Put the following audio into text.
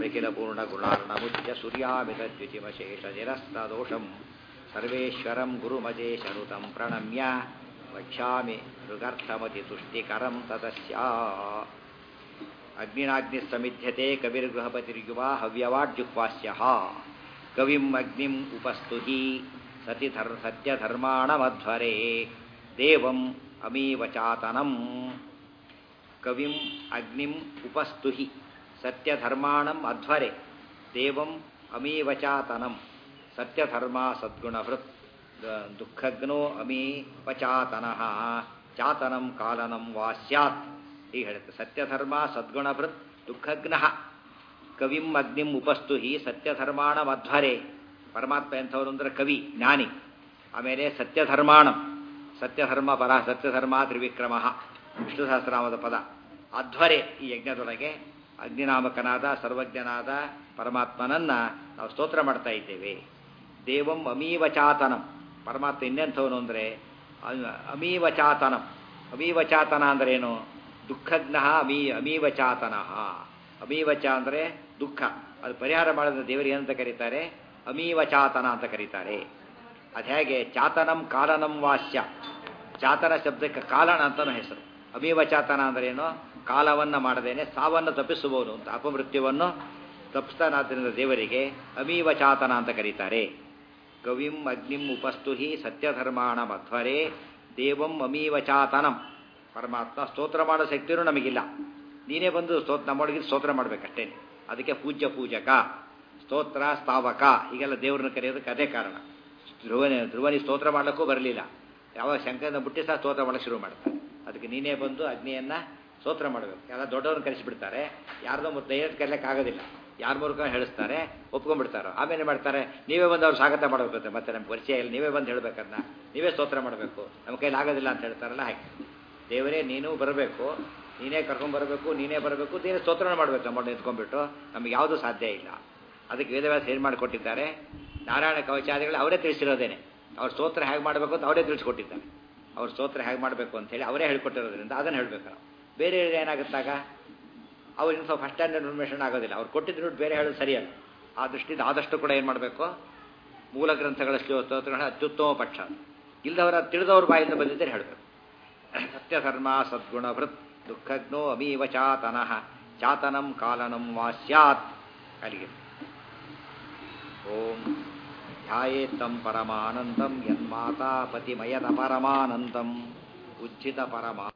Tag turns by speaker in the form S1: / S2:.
S1: ನಿಖಿಲ ಪೂರ್ಣ ಗುಣಾರ್ಣಮುಚ್ಯ ಸೂರ್ಯಾಮಿತದ್ಯುತಿಮಶೇಷ ನಿರಸ್ತದೋಷಂ ಸರ್ವೇಶ್ವರಂ ಗುರುಮಜೇಶನುತಂ ಪ್ರಣಮ್ಯ ವಕ್ಷ್ಯಾಮಿ ಮೃಗರ್ಥಮತಿ ತುಷ್ಟಿಕರಂ ತತಸ್ಯ ಅಗ್ನಿನಾಗ್ನಿ ಸಮಿಧ್ಯತೆ ಕವಿರ್ಗೃಹಪತಿರ್ಯುವಾ ಹವ್ಯವಾಡ್ಯುಕ್ವಾಸ್ಯ ಕವಿಂ ಅಗ್ನಿಂ ಉಪಸ್ತುಹಿ ಸತಿ ಧರ್ ಸತ್ಯಧರ್ಮಾಣಮಧ್ವರೆ ದೇವಂ ಅಮೀವಚಾತನಂ ಕವಿಂ ಅಗ್ನಿಂ ಉಪಸ್ತುಹಿ ಸತ್ಯಧರ್ಮಾಣಂ ಅಧ್ವರೆ ದೇವಂ ಅಮೀವಚಾತನಂ ಸತ್ಯಧರ್ಮ ಸದ್ಗುಣಭೃತ್ ದುಃಖಗ್ನೋ ಅಮೀವಚಾತನಃ ಚಾತನಂ ಕಾಲನಂ ವಾ ಸ್ಯಾತ್ ಹೀಗೆ ಹೇಳುತ್ತೆ ಸತ್ಯಧರ್ಮ ಸದ್ಗುಣಭೃತ್ ದುಃಖಗ್ನಃ ಕವಿಂ ಅಗ್ನಿಂ ಉಪಸ್ತುಹಿ ಸತ್ಯಧರ್ಮಾಣ ಮಧ್ವರೆ ಪರಮಾತ್ಮ ಎಂಥವರು ಅಂದ್ರೆ ಕವಿ ಜ್ಞಾನಿ ಆಮೇಲೆ ಸತ್ಯಧರ್ಮಾಣಂ ಸತ್ಯಧರ್ಮ ಪರ ಸತ್ಯಧರ್ಮ ತ್ರಿವಿಕ್ರಮ ವಿಷ್ಣು ಸಹಸ್ರನಾಮದ ಪದ ಅಧ್ವರೆ ಈ ಯಜ್ಞದೊಳಗೆ ಅಗ್ನಿನಾಮಕನಾದ ಸರ್ವಜ್ಞನಾದ ಪರಮಾತ್ಮನನ್ನ ನಾವು ಸ್ತೋತ್ರ ಮಾಡ್ತಾ ಇದ್ದೇವೆ ದೇವಂ ಅಮೀವಚಾತನಂ ಪರಮಾತ್ಮ ಇನ್ನೆಂಥವನು ಅಂದರೆ ಅಮೀವಚಾತನಂ ಅಮೀವಚಾತನ ಅಂದ್ರೇನು ದುಃಖಜ್ಞ ಅಮೀ ಅಮೀವಚಾತನಃ ಅಮೀವಚ ಅಂದರೆ ದುಃಖ ಅದು ಪರಿಹಾರ ಮಾಡಿದ ದೇವರಿಗೆ ಏನಂತ ಕರೀತಾರೆ ಅಮೀವಚಾತನ ಅಂತ ಕರೀತಾರೆ ಅದು ಹೇಗೆ ಚಾತನಂ ಕಾಲನಂ ವಾಸ್ಯ ಚಾತನ ಶಬ್ದಕ್ಕೆ ಕಾಲನ ಅಂತನೂ ಹೆಸರು ಅಮೀವಚಾತನ ಅಂದ್ರೇನು ಕಾಲವನ್ನು ಮಾಡದೇನೆ ಸಾವನ್ನು ತಪ್ಪಿಸುವವನು ಅಂತ ಅಪಮೃತ್ಯುವನ್ನು ತಪ್ಪಿಸ್ತಾನಾದ್ರಿಂದ ದೇವರಿಗೆ ಅಮೀವಚಾತನ ಅಂತ ಕರೀತಾರೆ ಕವಿಂ ಅಗ್ನಿಂ ಉಪಸ್ತುಹಿ ಸತ್ಯಧರ್ಮಾಣ ಮಧ್ವರೆ ದೇವಂ ಅಮೀವಚಾತನಂ ಪರಮಾತ್ಮ ಸ್ತೋತ್ರ ಮಾಡೋ ಶಕ್ತಿಯೂ ನಮಗಿಲ್ಲ ನೀನೇ ಬಂದು ಸ್ತೋತ್ರ ನಮ್ಮೊಳಗೆ ಸ್ತೋತ್ರ ಮಾಡಬೇಕಷ್ಟೇ ಅದಕ್ಕೆ ಪೂಜ್ಯ ಪೂಜಕ ಸ್ತೋತ್ರ ಸ್ಥಾವಕ ಹೀಗೆಲ್ಲ ದೇವ್ರನ್ನ ಕರೆಯೋದಕ್ಕೆ ಅದೇ ಕಾರಣ ಧ್ರುವನಿ ಧ್ರುವನಿ ಸ್ತೋತ್ರ ಮಾಡಲಿಕ್ಕೂ ಬರಲಿಲ್ಲ ಯಾವಾಗ ಶಂಕರನ ಬುಟ್ಟಿ ಸಹ ಸ್ತೋತ್ರ ಮಾಡಕ್ಕೆ ಶುರು ಮಾಡ್ತಾರೆ ಅದಕ್ಕೆ ನೀನೇ ಬಂದು ಅಗ್ನಿಯನ್ನು ಸ್ತೋತ್ರ ಮಾಡಬೇಕು ಎಲ್ಲ ದೊಡ್ಡವ್ರನ್ನ ಕರೆಸಿಬಿಡ್ತಾರೆ ಯಾರ್ದೋ ಮತ್ತು ಧೈರ್ಯ ಕರೆಯಕ್ಕೆ ಆಗೋದಿಲ್ಲ ಯಾರ ಮೂಲಕ ಹೇಳಿಸ್ತಾರೆ ಒಪ್ಕೊಂಡ್ಬಿಡ್ತಾರೆ ಆಮೇಲೆ ಮಾಡ್ತಾರೆ ನೀವೇ ಬಂದು ಅವ್ರು ಸ್ವಾಗತ ಮಾಡಬೇಕು ಮತ್ತೆ ನಮ್ಗೆ ಪರಿಚಯ ಇಲ್ಲ ನೀವೇ ಬಂದು ಹೇಳ್ಬೇಕನ್ನ ನೀವೇ ಸ್ತೋತ್ರ ಮಾಡಬೇಕು ನಮ್ಮ ಕೈಲಿ ಆಗೋದಿಲ್ಲ ಅಂತ ಹೇಳ್ತಾರಲ್ಲ ಹಾಗೆ ದೇವರೇ ನೀನು ಬರಬೇಕು ನೀನೇ ಕರ್ಕೊಂಡ್ಬರಬೇಕು ನೀನೇ ಬರಬೇಕು ನೀನೇ ಸ್ತೋತ್ರ ಮಾಡಬೇಕು ನಮ್ಮ ನಿಂತ್ಕೊಂಡ್ಬಿಟ್ಟು ನಮಗೆ ಯಾವುದೂ ಸಾಧ್ಯ ಇಲ್ಲ ಅದಕ್ಕೆ ವೇದವ್ಯಾಸ ಏನು ಮಾಡಿಕೊಟ್ಟಿದ್ದಾರೆ ನಾರಾಯಣ ಕವಚಾದಿಗಳು ಅವರೇ ತಿಳಿಸಿರೋದೇನೆ ಅವ್ರ ಸ್ತೋತ್ರ ಹೇಗೆ ಮಾಡಬೇಕು ಅಂತ ಅವರೇ ತಿಳಿಸ್ಕೊಟ್ಟಿದ್ದಾರೆ ಅವ್ರ ಸ್ತೋತ್ರ ಹೇಗೆ ಮಾಡಬೇಕು ಅಂತ ಹೇಳಿ ಅವರೇ ಹೇಳ್ಕೊಟ್ಟಿರೋದ್ರಿಂದ ಅದನ್ನು ಹೇಳಬೇಕು ನಾವು ಬೇರೆ ಏನಾಗುತ್ತಾಗ ಅವ್ರಿಗೆ ಸ್ವಲ್ಪ ಫಸ್ಟ್ ಹ್ಯಾಂಡ್ ಇನ್ಫಾರ್ಮೇಷನ್ ಆಗೋದಿಲ್ಲ ಅವ್ರು ಕೊಟ್ಟಿದ್ದು ಬೇರೆ ಹೇಳೋದು ಸರಿಯಲ್ಲ ಆ ದೃಷ್ಟಿಯಿಂದ ಆದಷ್ಟು ಕೂಡ ಏನು ಮಾಡಬೇಕು ಮೂಲ ಗ್ರಂಥಗಳ ಸ್ತೋತ್ರಗಳ ಅತ್ಯುತ್ತಮ ಪಕ್ಷ ಇಲ್ಲದವರ ತಿಳಿದವ್ರ ಬಾಯಿಂದ ಬಂದಿದ್ದರೆ ಹೇಳಬೇಕು ಸತ್ಯಧರ್ಮ ಸದ್ಗುಣಭೃತ್ ದುಃಖಜ್ಞೋ ಅಮೀವ ಚಾತನಃ ಚಾತನಂ ಕಾಲನಂ ವಾ ಸ್ಯಾತ್ ಅಲ್ಲಿಗೆ ಓಂ ಧ್ಯಾಯೇತ್ತಂ ಪರಮಾನಂದಂ ಯನ್ಮಾತಾ ಪತಿಮಯನ ಪರಮಾನಂದಂ ಉಜ್ಜಿತ ಪರಮಾ